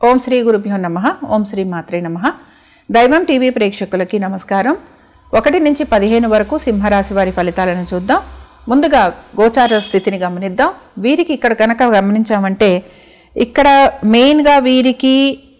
ఓం శ్రీ గురుభ్యో నమ ఓం శ్రీ మాత్రే నమ దైవం టీవీ ప్రేక్షకులకి నమస్కారం ఒకటి నుంచి పదిహేను వరకు సింహరాశి వారి ఫలితాలను చూద్దాం ముందుగా గోచార స్థితిని గమనిద్దాం వీరికి ఇక్కడ కనుక గమనించామంటే ఇక్కడ మెయిన్గా వీరికి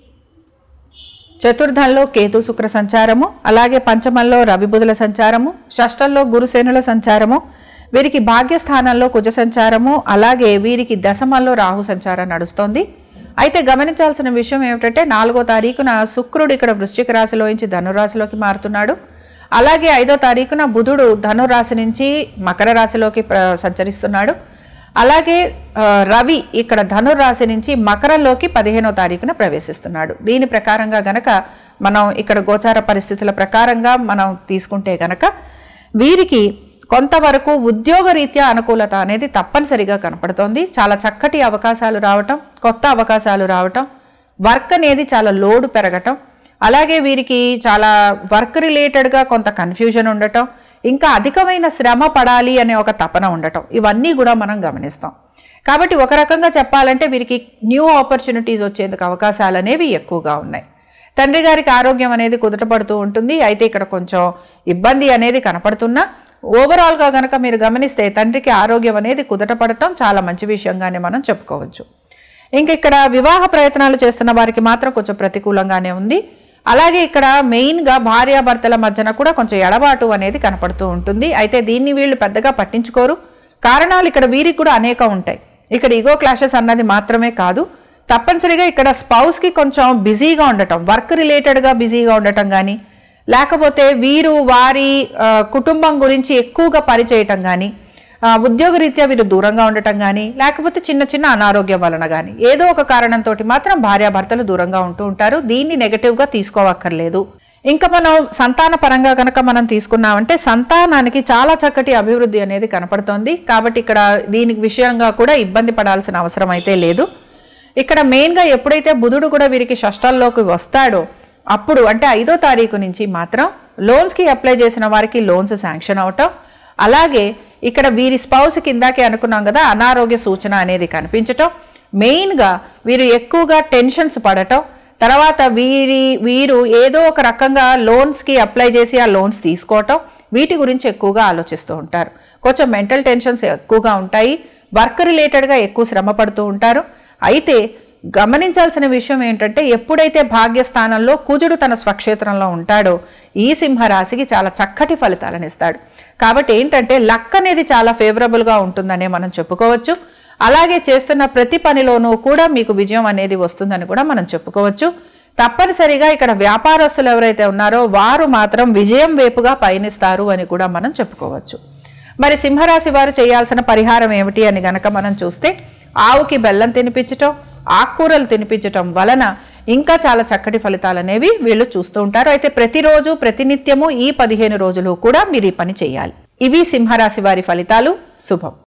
చతుర్థంలో కేతు శుక్ర సంచారము అలాగే పంచమంలో రవి బుధుల సంచారము షష్టంలో గురుసేనుల సంచారము వీరికి భాగ్యస్థానంలో కుజ సంచారము అలాగే వీరికి దశమంలో రాహు సంచారం నడుస్తోంది అయితే గమనించాల్సిన విషయం ఏమిటంటే నాలుగో తారీఖున శుక్రుడు ఇక్కడ వృశ్చిక రాశిలోంచి ధనురాశిలోకి మారుతున్నాడు అలాగే ఐదో తారీఖున బుధుడు ధనురాశి నుంచి మకర రాశిలోకి ప్ర- సంచరిస్తున్నాడు అలాగే ఆ, రవి ఇక్కడ ధనుర్రాశి నుంచి మకరంలోకి పదిహేనో తారీఖున ప్రవేశిస్తున్నాడు దీని ప్రకారంగా గనక మనం ఇక్కడ గోచార పరిస్థితుల ప్రకారంగా మనం తీసుకుంటే గనక వీరికి కొంతవరకు ఉద్యోగరీత్యా అనుకూలత అనేది తప్పనిసరిగా కనపడుతోంది చాలా చక్కటి అవకాశాలు రావటం కొత్త అవకాశాలు రావటం వర్క్ అనేది చాలా లోడ్ పెరగటం అలాగే వీరికి చాలా వర్క్ రిలేటెడ్గా కొంత కన్ఫ్యూజన్ ఉండటం ఇంకా అధికమైన శ్రమ పడాలి అనే ఒక తపన ఉండటం ఇవన్నీ కూడా మనం గమనిస్తాం కాబట్టి ఒక రకంగా చెప్పాలంటే వీరికి న్యూ ఆపర్చునిటీస్ వచ్చేందుకు అవకాశాలు అనేవి ఎక్కువగా ఉన్నాయి తండ్రి గారికి ఆరోగ్యం అనేది కుదుటపడుతూ ఉంటుంది అయితే ఇక్కడ కొంచెం ఇబ్బంది అనేది కనపడుతున్నా ఓవరాల్గా గనక మీరు గమనిస్తే తండ్రికి ఆరోగ్యం అనేది కుదటపడటం చాలా మంచి విషయంగానే మనం చెప్పుకోవచ్చు ఇంక ఇక్కడ వివాహ ప్రయత్నాలు చేస్తున్న వారికి మాత్రం కొంచెం ప్రతికూలంగానే ఉంది అలాగే ఇక్కడ మెయిన్గా భార్యాభర్తల మధ్యన కూడా కొంచెం ఎడబాటు అనేది కనపడుతూ ఉంటుంది అయితే దీన్ని వీళ్ళు పెద్దగా పట్టించుకోరు కారణాలు ఇక్కడ వీరికి కూడా అనేక ఉంటాయి ఇక్కడ ఈగో క్లాషెస్ అన్నది మాత్రమే కాదు తప్పనిసరిగా ఇక్కడ స్పౌస్కి కొంచెం బిజీగా ఉండటం వర్క్ రిలేటెడ్గా బిజీగా ఉండటం కానీ లేకపోతే వీరు వారి ఆ, కుటుంబం గురించి ఎక్కువగా పనిచేయటం కానీ ఆ, ఉద్యోగరీత్యా వీరు దూరంగా ఉండటం కానీ లేకపోతే చిన్న చిన్న అనారోగ్యం వలన కానీ ఏదో ఒక కారణంతో మాత్రం భార్యాభర్తలు దూరంగా ఉంటూ ఉంటారు దీన్ని నెగటివ్గా తీసుకోవక్కర్లేదు ఇంకా మనం సంతాన పరంగా కనుక మనం తీసుకున్నామంటే సంతానానికి చాలా చక్కటి అభివృద్ధి అనేది కనపడుతోంది కాబట్టి ఇక్కడ దీనికి విషయంగా కూడా ఇబ్బంది పడాల్సిన అవసరం అయితే లేదు ఇక్కడ మెయిన్గా ఎప్పుడైతే బుధుడు కూడా వీరికి షష్టాల్లోకి వస్తాడో అప్పుడు అంటే ఐదో తారీఖు నుంచి మాత్రం లోన్స్కి అప్లై చేసిన వారికి లోన్స్ శాంక్షన్ అవటం అలాగే ఇక్కడ వీరి స్పౌస్ కిందాకే అనుకున్నాం కదా అనారోగ్య సూచన అనేది కనిపించటం మెయిన్గా వీరు ఎక్కువగా టెన్షన్స్ పడటం తర్వాత వీరి వీరు ఏదో ఒక రకంగా లోన్స్కి అప్లై చేసి ఆ లోన్స్ తీసుకోవటం వీటి గురించి ఎక్కువగా ఆలోచిస్తూ ఉంటారు కొంచెం మెంటల్ టెన్షన్స్ ఎక్కువగా ఉంటాయి వర్క్ రిలేటెడ్గా ఎక్కువ శ్రమ పడుతూ ఉంటారు అయితే గమనించాల్సిన విషయం ఏంటంటే ఎప్పుడైతే భాగ్యస్థానంలో కుజుడు తన స్వక్షేత్రంలో ఉంటాడో ఈ సింహరాశికి చాలా చక్కటి ఫలితాలను ఇస్తాడు కాబట్టి ఏంటంటే లక్ అనేది చాలా ఫేవరబుల్గా ఉంటుందనే మనం చెప్పుకోవచ్చు అలాగే చేస్తున్న ప్రతి పనిలోనూ కూడా మీకు విజయం అనేది వస్తుందని కూడా మనం చెప్పుకోవచ్చు తప్పనిసరిగా ఇక్కడ వ్యాపారస్తులు ఎవరైతే ఉన్నారో వారు మాత్రం విజయం వైపుగా పయనిస్తారు అని కూడా మనం చెప్పుకోవచ్చు మరి సింహరాశి వారు చేయాల్సిన పరిహారం ఏమిటి అని గనక మనం చూస్తే ఆవుకి బెల్లం తినిపించటం ఆకుకూరలు తినిపించటం వలన ఇంకా చాలా చక్కటి ఫలితాలు అనేవి వీళ్ళు చూస్తూ ఉంటారు అయితే ప్రతిరోజు ప్రతినిత్యము ఈ పదిహేను రోజులు కూడా మీరు ఈ పని చేయాలి ఇవి సింహరాశి వారి ఫలితాలు శుభం